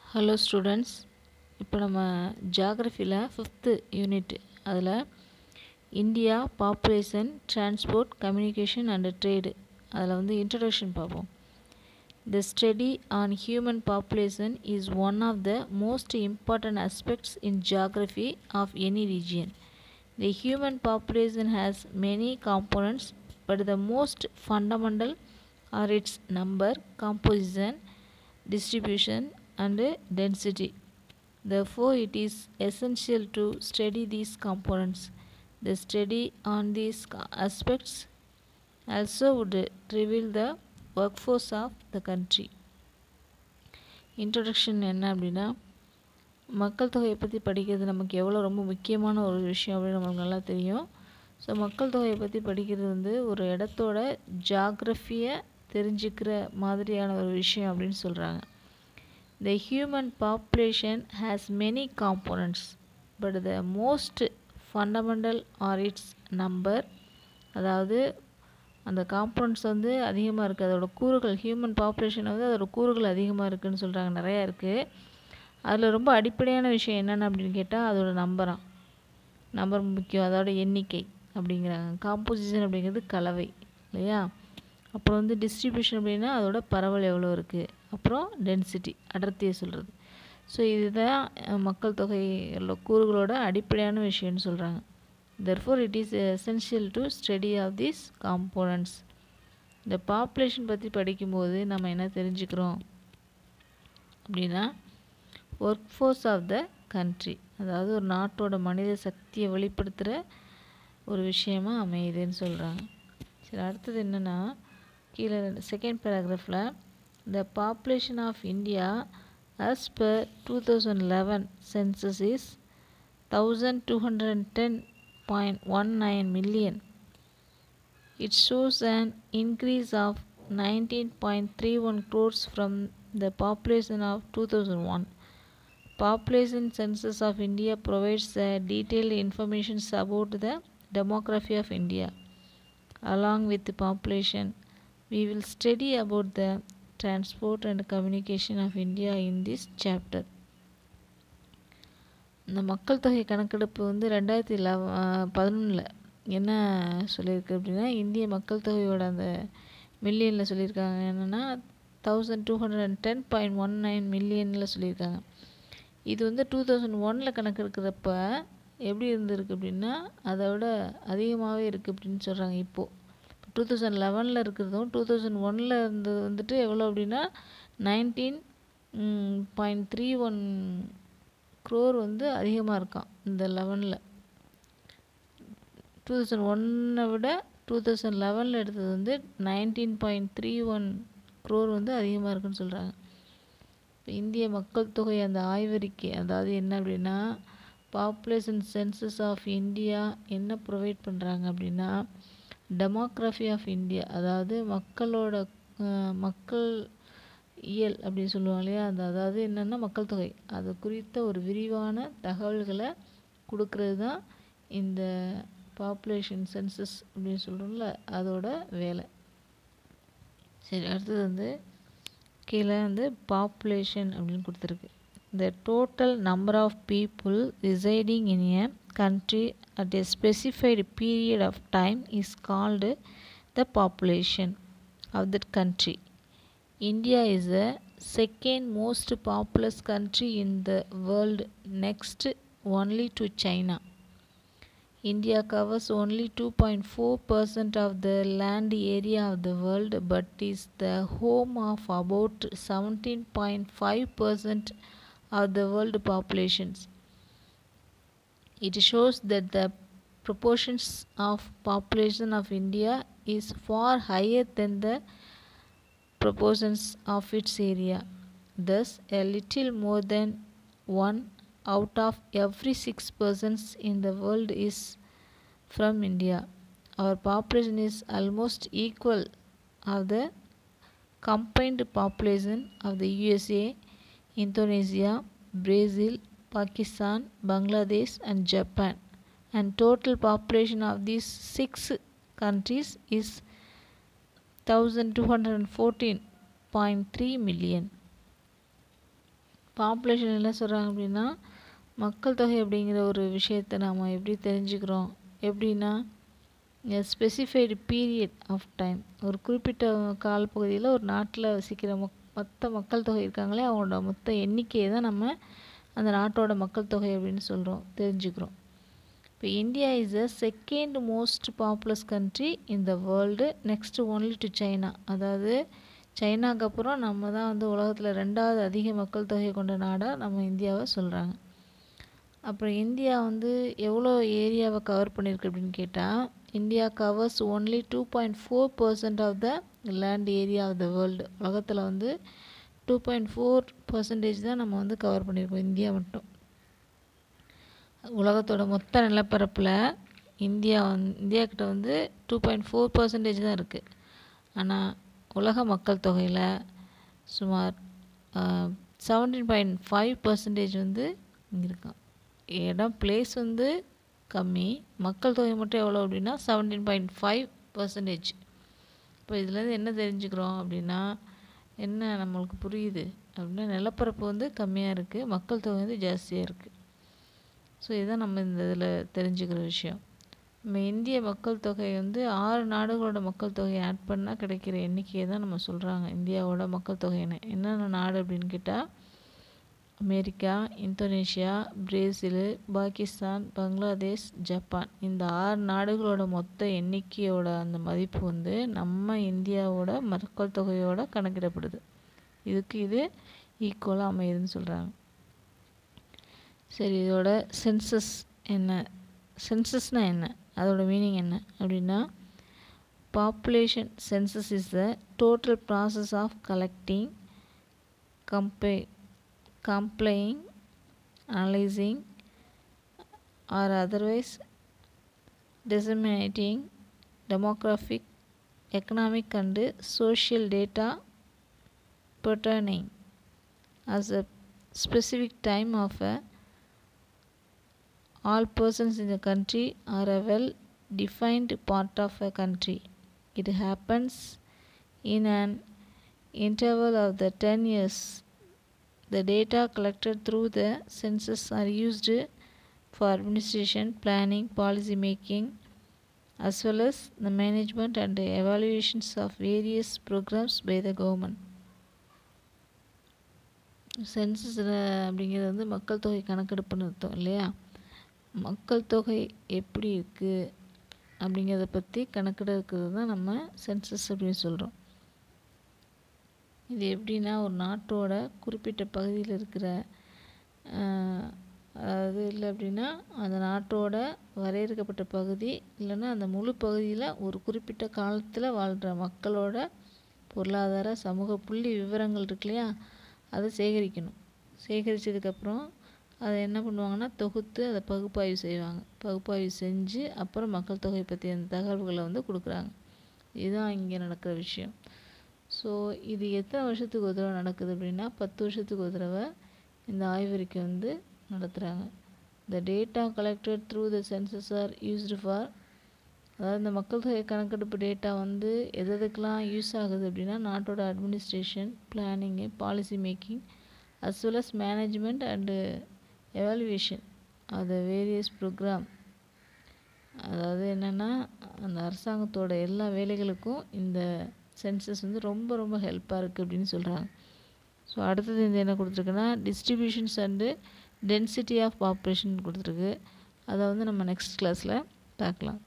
Hello students இப்போ நம்ம ஜாகிரஃபியில் ஃபிஃப்த்து யூனிட் அதில் India population transport communication and trade அதில் வந்து இன்ட்ரடக்ஷன் பார்ப்போம் The study on human population is one of the most important aspects in geography of any region. The human population has many components, but the most fundamental are its number, composition, distribution, and density. Therefore, it is essential to study these components. The study on these aspects also would reveal the work of the country introduction என்ன அப்படின்னா மக்கள் தொகையை பற்றி படிக்கிறது நமக்கு எவ்வளோ ரொம்ப முக்கியமான ஒரு விஷயம் அப்படின்னு நமக்கு நல்லா தெரியும் ஸோ மக்கள் தொகையை பற்றி படிக்கிறது வந்து ஒரு இடத்தோட ஜாகிரஃபியை தெரிஞ்சுக்கிற மாதிரியான ஒரு விஷயம் அப்படின்னு சொல்கிறாங்க the human population has many components but the most fundamental are its number அதாவது அந்த காம்பவுண்ட்ஸ் வந்து அதிகமாக இருக்குது அதோட கூறுகள் ஹியூமன் பாப்புலேஷன் வந்து அதோட கூறுகள் அதிகமாக இருக்குதுன்னு சொல்கிறாங்க நிறையா இருக்குது அதில் ரொம்ப அடிப்படையான விஷயம் என்னென்ன அப்படின்னு கேட்டால் அதோட நம்பராக நம்பர் முக்கியம் அதோட எண்ணிக்கை அப்படிங்கிறாங்க காம்போசிஷன் அப்படிங்கிறது கலவை இல்லையா அப்புறம் வந்து டிஸ்ட்ரிபியூஷன் அப்படின்னா அதோட பரவல் எவ்வளோ இருக்குது அப்புறம் டென்சிட்டி அடர்த்தியை சொல்கிறது ஸோ இதுதான் மக்கள் தொகை கூறுகளோட அடிப்படையான விஷயம்னு சொல்கிறாங்க therefore it is essential to study of these components இந்த பாப்புலேஷன் பற்றி படிக்கும்போது நம்ம என்ன தெரிஞ்சுக்கிறோம் அப்படின்னா work force of the country அதாவது ஒரு நாட்டோட மனித சக்தியை வெளிப்படுத்துகிற ஒரு விஷயமா அமையுதுன்னு சொல்கிறாங்க சரி அடுத்தது என்னென்னா கீழே செகண்ட் பேராகிராஃபில் the population of India as per two thousand eleven census is thousand two hundred and ten 0.19 million. It shows an increase of 19.31 crores from the population of 2001. Population census of India provides uh, detailed information about the demography of India. Along with the population, we will study about the transport and communication of India in this chapter. இந்த மக்கள் தொகை கணக்கெடுப்பு வந்து ரெண்டாயிரத்தி லெவ பதினொன்றில் என்ன சொல்லியிருக்கு அப்படின்னா இந்திய மக்கள் தொகையோட அந்த மில்லியனில் சொல்லியிருக்காங்க என்னென்னா thousand two hundred and ten point one nine மில்லியனில் சொல்லியிருக்காங்க இது வந்து டூ தௌசண்ட் ஒனில் கணக்கெடுக்கிறப்ப எப்படி இருந்திருக்கு அப்படின்னா அதை விட அதிகமாகவே இருக்குது அப்படின்னு சொல்கிறாங்க இப்போது டூ தௌசண்ட் லெவனில் இருக்கிறதும் டூ தௌசண்ட் ஒனில் இருந்தது வந்துட்டு எவ்வளோ அப்படின்னா nineteen point three one crore வந்து அதிகமாக இருக்கான் இந்த லெவனில் டூ தௌசண்ட் ஒன்னை விட டூ தௌசண்ட் லெவனில் எடுத்தது வந்து nineteen point three one crore வந்து அதிகமாக இருக்குன்னு சொல்கிறாங்க இப்போ இந்திய மக்கள் தொகை அந்த ஆய்வறிக்கை அதாவது என்ன அப்படின்னா பாப்புலேஷன் சென்சஸ் ஆஃப் இந்தியா என்ன ப்ரொவைட் பண்ணுறாங்க அப்படின்னா டெமோக்ராஃபி ஆஃப் இந்தியா அதாவது மக்களோட மக்கள் இயல் அப்படின்னு சொல்லுவாங்க இல்லையா அந்த அதாவது என்னென்னா மக்கள் தொகை அது குறித்த ஒரு விரிவான தகவல்களை கொடுக்கறது தான் இந்த பாப்புலேஷன் சென்சஸ் அப்படின்னு சொல்கிறோம்ல அதோட வேலை சரி அடுத்தது வந்து கீழே வந்து பாப்புலேஷன் அப்படின்னு கொடுத்துருக்கு the total number of people residing in a country at a specified period of time is called the population of that country India is the second most populous country in the world next only to China. India covers only 2.4% of the land area of the world but is the home of about 17.5% of the world populations. It shows that the proportions of population of India is far higher than the proportions of its area. Thus, a little more than one out of every six persons in the world is from India. Our population is almost equal of the combined population of the USA, Indonesia, Brazil, Pakistan, Bangladesh, and Japan. And total population of these six countries is thousand two hundred and fourteen point three million population என்ன சொல்கிறாங்க அப்படின்னா மக்கள் தொகை அப்படிங்கிற ஒரு விஷயத்தை நாம் எப்படி தெரிஞ்சுக்கிறோம் எப்படின்னா ஸ்பெசிஃபைடு பீரியட் ஆஃப் டைம் ஒரு குறிப்பிட்ட காலப்பகுதியில் ஒரு நாட்டில் வசிக்கிற மொக் மொத்த மக்கள் தொகை இருக்காங்களே அவங்களோட மொத்த எண்ணிக்கையை தான் நம்ம அந்த நாட்டோட மக்கள் தொகை அப்படின்னு சொல்கிறோம் தெரிஞ்சுக்கிறோம் இப்போ India is the second most populous country in the world next only to China அதாவது சைனாக்கு அப்புறம் நம்ம தான் வந்து உலகத்தில் ரெண்டாவது அதிக மக்கள் தொகை கொண்ட நாடாக நம்ம இந்தியாவை சொல்கிறாங்க அப்புறம் இந்தியா வந்து எவ்வளோ ஏரியாவை கவர் பண்ணியிருக்கு அப்படின்னு கேட்டால் India covers only two point four percent of the land area of the world உலகத்தில் வந்து டூ பாயிண்ட் ஃபோர் பர்சன்டேஜ் தான் நம்ம வந்து கவர் பண்ணியிருக்கோம் இந்தியா மட்டும் உலகத்தோட மொத்த நிலப்பரப்பில் இந்தியா வந்து இந்தியாக்கிட்ட வந்து டூ பாயிண்ட் ஃபோர் பர்சன்டேஜ் தான் இருக்குது ஆனால் உலக மக்கள் தொகையில் சுமார் செவன்டீன் பாயிண்ட் ஃபைவ் பர்சன்டேஜ் வந்து இங்கே இருக்கான் இடம் பிளேஸ் வந்து கம்மி மக்கள் தொகை மட்டும் எவ்வளோ அப்படின்னா செவன்டீன் பாயிண்ட் ஃபைவ் பர்சன்டேஜ் இப்போ இதுலேருந்து என்ன தெரிஞ்சுக்கிறோம் அப்படின்னா என்ன நம்மளுக்கு புரியுது அப்படின்னா நிலப்பரப்பு வந்து கம்மியாக இருக்குது மக்கள் தொகை வந்து ஜாஸ்தியாக இருக்குது ஸோ இதுதான் நம்ம இந்த இதில் தெரிஞ்சுக்கிற விஷயம் நம்ம இந்திய மக்கள் தொகை வந்து ஆறு நாடுகளோட மக்கள் தொகையை ஆட் பண்ணால் கிடைக்கிற எண்ணிக்கையை தான் நம்ம சொல்கிறாங்க இந்தியாவோட மக்கள் தொகைன்னு என்னென்ன நாடு அப்படின்னு கேட்டால் America Indonesia Brazil Pakistan Bangladesh Japan இந்த ஆறு நாடுகளோட மொத்த எண்ணிக்கையோட அந்த மதிப்பு வந்து நம்ம இந்தியாவோட மக்கள் தொகையோட கணக்கிடப்படுது இதுக்கு இது ஈக்குவலாக அமையுதுன்னு சொல்கிறாங்க சரி இதோட சென்சஸ் என்ன சென்சஸ்னால் என்ன அதோட மீனிங் என்ன அப்படின்னா population census is the total process of collecting compiling complying, analyzing, or otherwise disseminating demographic, economic, and social data pertaining as a specific time of a, all persons in the country or a well defined part of a country. It happens in an interval of the 10 years the data collected through the census are used for administration, planning, policy making, as well as the management and evaluations of various programs by the government. சென்சஸில் அப்படிங்கிறது வந்து மக்கள் தொகை கணக்கெடுப்புன்னு அர்த்தம் இல்லையா மக்கள் தொகை எப்படி இருக்குது அப்படிங்கிறத பற்றி கணக்கெடுக்கிறது தான் நம்ம சென்சஸ் அப்படின்னு சொல்கிறோம் இது எப்படின்னா ஒரு நாட்டோட குறிப்பிட்ட பகுதியில் இருக்கிற அதாவது இல்லை அப்படின்னா அந்த நாட்டோட வரையறுக்கப்பட்ட பகுதி இல்லைன்னா அந்த முழு பகுதியில் ஒரு குறிப்பிட்ட காலத்தில் வாழ்கிற மக்களோட பொருளாதார சமூக புள்ளி விவரங்கள் இருக்கு இல்லையா அதை சேகரிக்கணும் சேகரித்ததுக்கப்புறம் அதை என்ன பண்ணுவாங்கன்னா தொகுத்து அதை பகுப்பாய்வு செய்வாங்க பகுப்பாய்வு செஞ்சு அப்புறம் மக்கள் தொகை பற்றிய அந்த தகவல்களை வந்து கொடுக்குறாங்க இதுதான் இங்கே நடக்கிற விஷயம் ஸோ இது எத்தனை வருஷத்துக்கு ஒரு தடவை நடக்குது அப்படின்னா பத்து வருஷத்துக்கு ஒரு தடவை இந்த ஆய்வறிக்கை வந்து நடத்துகிறாங்க the data collected through the census are used for அதாவது இந்த மக்கள் தொகை கணக்கெடுப்பு டேட்டா வந்து எது எதுக்கெலாம் யூஸ் ஆகுது அப்படின்னா நாட்டோட administration planning policy making as well as management and evaluation அது வேரியஸ் ப்ரோக்ராம் அதாவது என்னென்னா அந்த அரசாங்கத்தோட எல்லா வேலைகளுக்கும் இந்த சென்சஸ் வந்து ரொம்ப ரொம்ப ஹெல்ப்பாக இருக்குது அப்படின்னு சொல்கிறாங்க ஸோ அடுத்தது இந்த என்ன கொடுத்துருக்குன்னா distributions and density of population கொடுத்துருக்கு அதை வந்து நம்ம நெக்ஸ்ட் கிளாஸில் பார்க்கலாம்